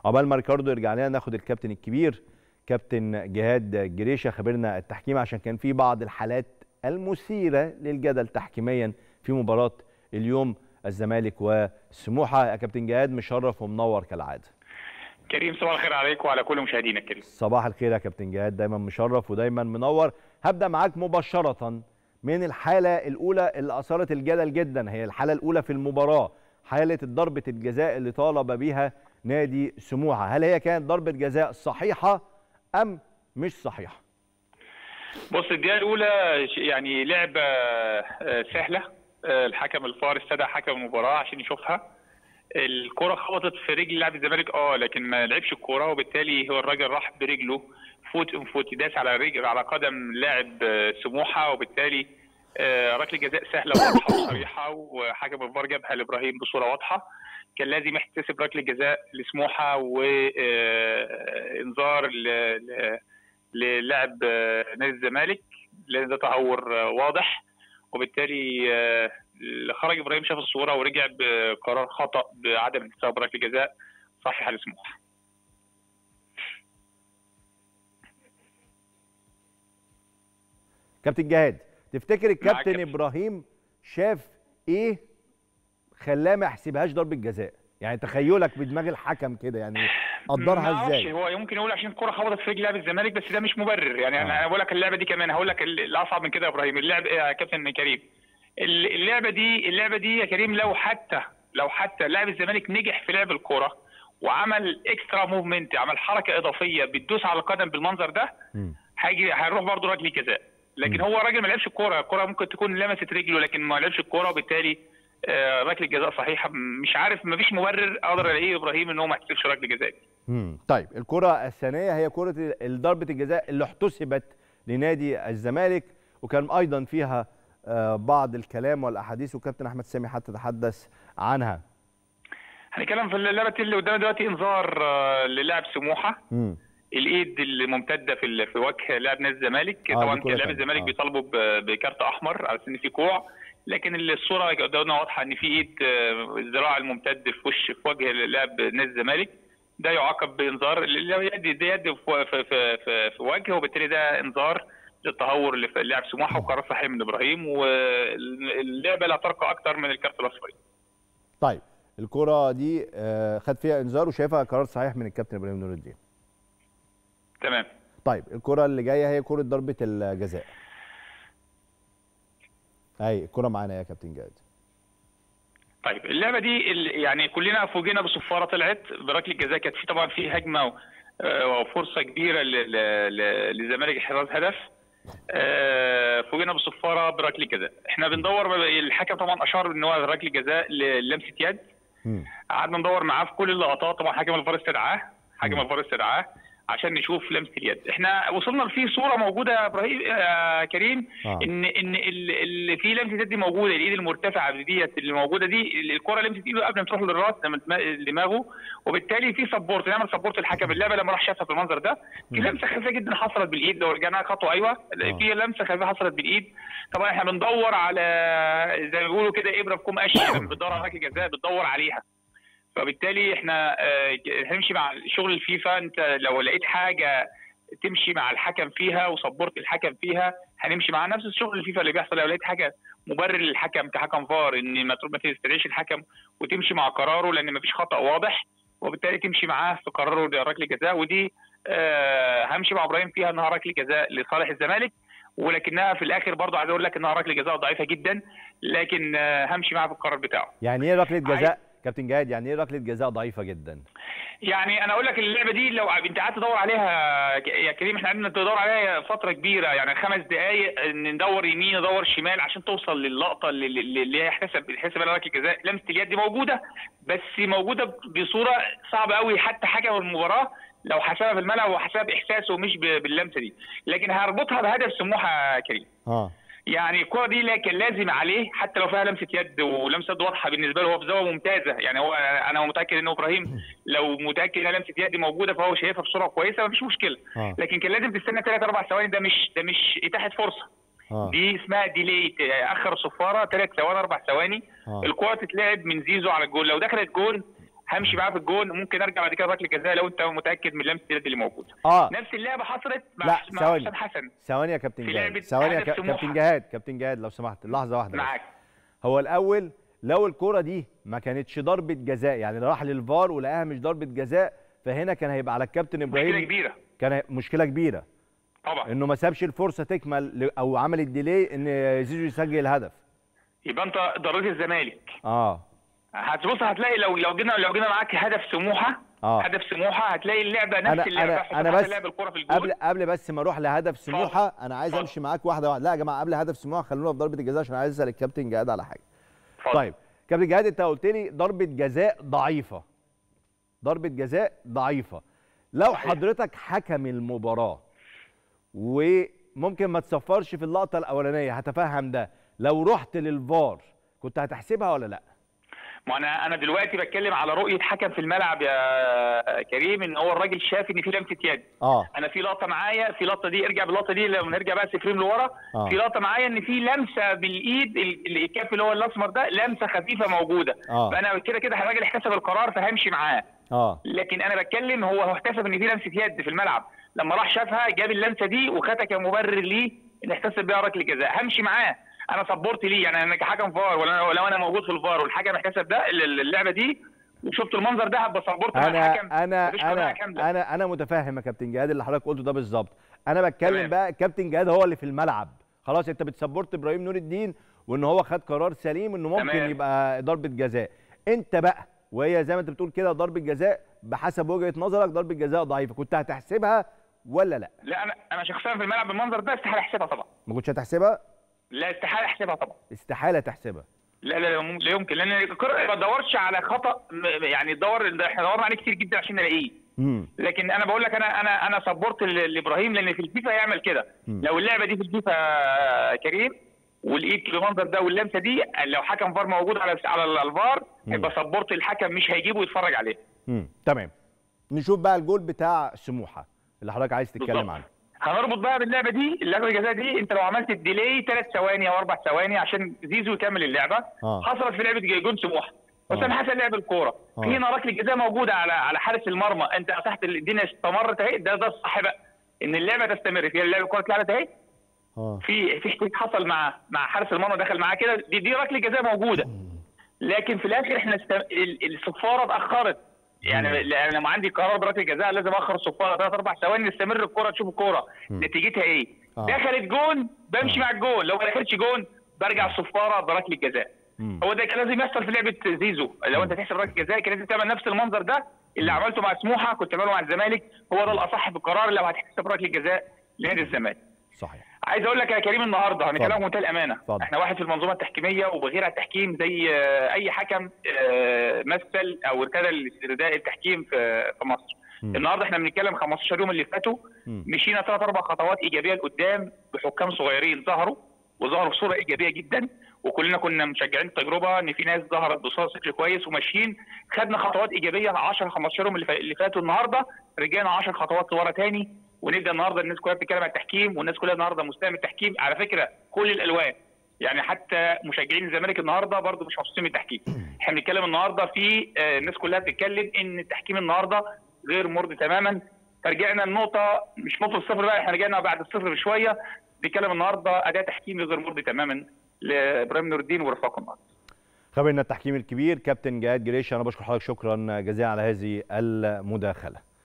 عقبال ما ريكاردو يرجع لنا ناخد الكابتن الكبير كابتن جهاد جريشه خبيرنا التحكيم عشان كان في بعض الحالات المثيره للجدل تحكيميا في مباراه اليوم الزمالك وسموحه يا كابتن جهاد مشرف ومنور كالعاده كريم صباح الخير عليك وعلى كل مشاهدينا الكريم صباح الخير يا كابتن جهاد دايما مشرف ودايما منور هبدا معاك مباشره من الحاله الاولى اللي اثارت الجدل جدا هي الحاله الاولى في المباراه حاله ضربه الجزاء اللي طالب بها نادي سموحه هل هي كانت ضربه جزاء صحيحه ام مش صحيحه بص الدقيقه الاولى يعني لعبه سهله الحكم الفار استدعى حكم المباراه عشان يشوفها الكرة خبطت في رجل لاعب الزمالك اه لكن ما لعبش الكرة وبالتالي هو الراجل راح برجله فوت ام فوت داس على رجل على قدم لاعب سموحه وبالتالي ركله جزاء سهله وواضحه وصريحه وحكم الفار جابها لابراهيم بصوره واضحه كان لازم يحتسب ركله جزاء لسموحه وانذار للاعب نادي الزمالك لان ده تهور واضح وبالتالي خرج ابراهيم شاف الصوره ورجع بقرار خطا بعدم احتساب ركله جزاء صحيحه لسموحه كابتن جهاد تفتكر الكابتن ابراهيم شاف ايه خلاه ما يحسبهاش ضربه جزاء يعني تخيلك بدماغ الحكم كده يعني قدرها ازاي هو يمكن يقول عشان الكره خبطت في رجل لاعب الزمالك بس ده مش مبرر يعني آه. انا بقول لك اللعبه دي كمان هقول لك الاصعب من كده يا ابراهيم اللعب يا كابتن كريم اللعبه دي اللعبه دي يا كريم لو حتى لو حتى لاعب الزمالك نجح في لعب الكره وعمل اكسترا موفمنت عمل حركه اضافيه بتدوس على القدم بالمنظر ده هيجي هيروح برضه ركله جزاء لكن هو الراجل ما لعبش الكوره الكوره ممكن تكون لمست رجله لكن ما لعبش الكوره وبالتالي ركله جزاء صحيحه مش عارف ما فيش مبرر اقدر الاقيه ابراهيم ان هو ما يحسبش ركله جزاء امم طيب الكره الثانيه هي كره ضربه الجزاء اللي احتسبت لنادي الزمالك وكان ايضا فيها بعض الكلام والاحاديث وكابتن احمد سامي حتى تحدث عنها هنتكلم في اللعبه اللي قدامنا دلوقتي انذار للاعب سموحه امم الايد الممتده في في وجه لاعب نادي الزمالك آه طبعا كان لاعب الزمالك آه. بيطالبوا بكارت احمر على ان في كوع لكن الصوره قدامنا واضحه ان في ايد الذراع الممتد في وش في وجه لاعب نادي الزمالك ده يعاقب بانذار يد ده يد في, في, في, في, في وجهه وبالتالي ده انذار للتهور اللي في لاعب سموحه وقرار صحيح من ابراهيم واللعبه لا ترقى اكثر من الكارت الاصفر. طيب الكره دي خد فيها انذار وشايفها قرار صحيح من الكابتن ابراهيم نور الدين. تمام. طيب الكره اللي جايه هي كره ضربه الجزاء. اي الكره معانا يا كابتن جاد. طيب اللعبه دي يعني كلنا فوجئنا بصفاره طلعت بركله جزاء كانت في طبعا في هجمه وفرصه كبيره للزمالك احراز هدف فوجئنا بصفاره بركله جزاء احنا بندور الحكم طبعا اشار ان هو ركله جزاء للمسه يد قعدنا ندور معاه في كل اللقطات طبعا حكم الفار استدعاه حكم الفار استدعاه عشان نشوف لمسه اليد احنا وصلنا لفي صوره موجوده يا ابراهيم يا كريم آه. ان ان اللي في لمسه اليد دي موجوده الايد المرتفعه ديت اللي موجوده دي الكره لمست ايده قبل ما تروح للراس دماغه وبالتالي في سبورت نعمل سبورت الحكم اللعبه لما راح شافها في المنظر ده في لمسه خفيفه جدا حصلت بالايد لو رجعنا خطوه ايوه آه. في لمسه خفيفه حصلت بالايد طبعا احنا بندور على زي ما بيقولوا كده ابره في كوم قش بتدور على ركله جزاء بتدور عليها فبالتالي احنا هنمشي مع شغل الفيفا انت لو لقيت حاجه تمشي مع الحكم فيها وصبرت الحكم فيها هنمشي مع نفس الشغل الفيفا اللي بيحصل لو لقيت حاجه مبرر للحكم كحكم فار ان ما ما تستدعيش الحكم وتمشي مع قراره لان ما فيش خطا واضح وبالتالي تمشي معاه في قراره ركله جزاء ودي آه همشي مع ابراهيم فيها انها ركله جزاء لصالح الزمالك ولكنها في الاخر برضه عايز اقول لك انها ركله جزاء ضعيفه جدا لكن آه همشي معاه في القرار بتاعه. يعني ايه ركله جزاء؟ كابتن جهاد يعني ايه ركله جزاء ضعيفه جدا؟ يعني انا اقول لك اللعبه دي لو انت قعدت تدور عليها يا كريم احنا قعدنا ندور عليها فتره كبيره يعني خمس دقائق ندور يمين ندور شمال عشان توصل للقطه اللي, اللي هي يحتسب يحتسب عليها ركله جزاء لمسه اليد دي موجوده بس موجوده بصوره صعبه قوي حتى حكم المباراه لو حسبها في الملعب وحسبها باحساسه مش باللمسه دي لكن هربطها بهدف سموحه يا كريم اه يعني الكره دي كان لازم عليه حتى لو فيها لمسه يد ولمسه يد واضحه بالنسبه له هو في زاويه ممتازه يعني هو انا متاكد ان ابراهيم لو متاكد ان لمسه يد موجوده فهو شايفها بسرعه كويسه مفيش مشكله آه. لكن كان لازم تستنى ثلاث اربع ثواني ده مش ده مش اتاحه فرصه آه. دي اسمها ديلي اخر الصفاره ثلاث ثواني اربع ثواني آه. الكره تتلعب من زيزو على الجول لو دخلت جول همشي معاه في الجون ممكن ارجع بعد كده ركله جزاء لو انت متاكد من لمسه اليد اللي موجوده اه نفس اللعبه حصلت مع لا مع ثواني حسام حسن ثواني يا كابتن في جهاد لعبة ثواني يا هدف كا- سموحة. كابتن جهاد كابتن جهاد لو سمحت لحظه واحده بس. معاك هو الاول لو الكره دي ما كانتش ضربه جزاء يعني راح للفار ولقاها مش ضربه جزاء فهنا كان هيبقى على الكابتن مشكله ابراهيم كبيره كان هي- مشكله كبيره طبعا انه ما سابش الفرصه تكمل ل- او عمل الديلي ان زيزو يسجل الهدف يبقى انت ضريت الزمالك اه هتبص هتلاقي لو لو جينا لو جينا معاك هدف سموحه اه هدف سموحه هتلاقي اللعبه نفس انا اللعبه انا حسام انا حسن بس لعب الكره في الجول قبل قبل بس ما اروح لهدف سموحه انا عايز اتفضل. امشي معاك واحده واحده لا يا جماعه قبل هدف سموحه خلونا في ضربه الجزاء عشان عايز اسال الكابتن جهاد على حاجه اتفضل. طيب كابتن جهاد انت قلت لي ضربه جزاء ضعيفه ضربه جزاء ضعيفه لو صحيح. حضرتك حكم المباراه وممكن ما تصفرش في اللقطه الاولانيه هتفهم ده لو رحت للفار كنت هتحسبها ولا لا ما انا انا دلوقتي بتكلم على رؤيه حكم في الملعب يا كريم ان هو الراجل شاف ان في لمسه يد اه انا في لقطه معايا في لقطه دي ارجع باللقطه دي لما نرجع بقى سفرين لورا آه. في لقطه معايا ان في لمسه بالايد ال- الكاف اللي هو الاسمر ده لمسه خفيفه موجوده آه. فانا كده كده الراجل احتسب القرار فهمشي معاه اه لكن انا بتكلم هو هو احتسب ان في لمسه يد في الملعب لما راح شافها جاب اللمسه دي وخدها كمبرر ليه ان احتسب بيها ركله جزاء همشي معاه انا سبورت ليه يعني انا كحكم فار ولا أنا لو انا موجود في الفار والحكم احتسب ده ال- اللعبه دي وشفت المنظر ده هبقى سبورت مع انا الحكم انا مفيش قناعة انا كاملة. انا انا متفهم يا كابتن جهاد اللي حضرتك قلته ده بالظبط انا بتكلم تمام. بقى كابتن جهاد هو اللي في الملعب خلاص انت بتسبورت ابراهيم نور الدين وان هو خد قرار سليم انه ممكن تمام. يبقى ضربه جزاء انت بقى وهي زي ما انت بتقول كده ضربه جزاء بحسب وجهه نظرك ضربه جزاء ضعيفه كنت هتحسبها ولا لا لا انا انا شخصيا في الملعب بالمنظر ده استحاله احسبها طبعا ما كنتش هتحسبها لا استحاله احسبها طبعا استحاله تحسبها لا لا لا مم- لا يمكن لان الكرة ما بدورش على خطا م- يعني دور احنا دورنا عليه كتير جدا عشان نلاقيه امم لكن انا بقول لك انا انا انا سبورت ل- لابراهيم لان في الفيفا يعمل كده مم. لو اللعبه دي في الفيفا آه، كريم والايد بالمنظر ده واللمسه دي لو حكم فار موجود على على الفار مم. يبقى سبورت الحكم مش هيجيبه يتفرج عليه امم تمام نشوف بقى الجول بتاع سموحه اللي حضرتك عايز تتكلم بالظبط. عنه هنربط بقى باللعبه دي اللعبه الجزاء دي انت لو عملت الديلي ثلاث ثواني او اربع ثواني عشان زيزو يكمل اللعبه آه. حصلت في لعبه جون سموحه حسام آه. حسن لعب الكوره آه. في هنا ركله جزاء موجوده على على حارس المرمى انت تحت الدنيا استمرت اهي ده ده الصح بقى ان اللعبه تستمر في اللعبه الكوره اتلعبت اهي اه في في احتكاك حصل مع مع حارس المرمى دخل معاه كده دي دي ركله جزاء موجوده لكن في الاخر احنا است... ال- الصفاره اتاخرت يعني لأن لما عندي قرار بركله جزاء لازم اخر الصفاره ثلاث اربع ثواني نستمر الكوره تشوف الكوره نتيجتها ايه آه. دخلت جون بمشي مع الجون لو ما دخلتش جون برجع الصفاره بركله جزاء مم. هو ده كان لازم يحصل في لعبه زيزو لو انت تحسب ركله جزاء كان لازم تعمل نفس المنظر ده اللي عملته مع سموحه كنت تعمله مع الزمالك هو ده الاصح في القرار لو هتحسب ركله جزاء لنادي الزمالك صحيح عايز اقول لك يا كريم النهارده اتفضل. هنتكلم بمنتهى الامانه اتفضل. احنا واحد في المنظومه التحكيميه وبغير على التحكيم زي آه، اي حكم آه، مثل او ارتدى رداء التحكيم في في مصر مم. النهارده احنا بنتكلم 15 يوم اللي فاتوا مم. مشينا ثلاث اربع خطوات ايجابيه لقدام بحكام صغيرين ظهروا وظهروا بصوره ايجابيه جدا وكلنا كنا مشجعين التجربه ان في ناس ظهرت بصوره شكل كويس وماشيين خدنا خطوات ايجابيه 10 15 يوم اللي فا- اللي فاتوا النهارده رجعنا 10 خطوات لورا تاني ونبدا النهارده الناس كلها بتتكلم عن التحكيم والناس كلها النهارده مستلم التحكيم على فكره كل الالوان يعني حتى مشجعين الزمالك النهارده برضه مش مبسوطين من التحكيم احنا بنتكلم النهارده في آه، الناس كلها بتتكلم ان التحكيم النهارده غير مرضي تماما فرجعنا النقطه مش نقطه الصفر بقى احنا رجعنا بعد الصفر بشويه بنتكلم النهارده اداء تحكيمي غير مرضي تماما لابراهيم نور الدين ورفاقه النهارده خبرنا التحكيم الكبير كابتن جهاد جريش انا بشكر حضرتك شكرا جزيلا على هذه المداخله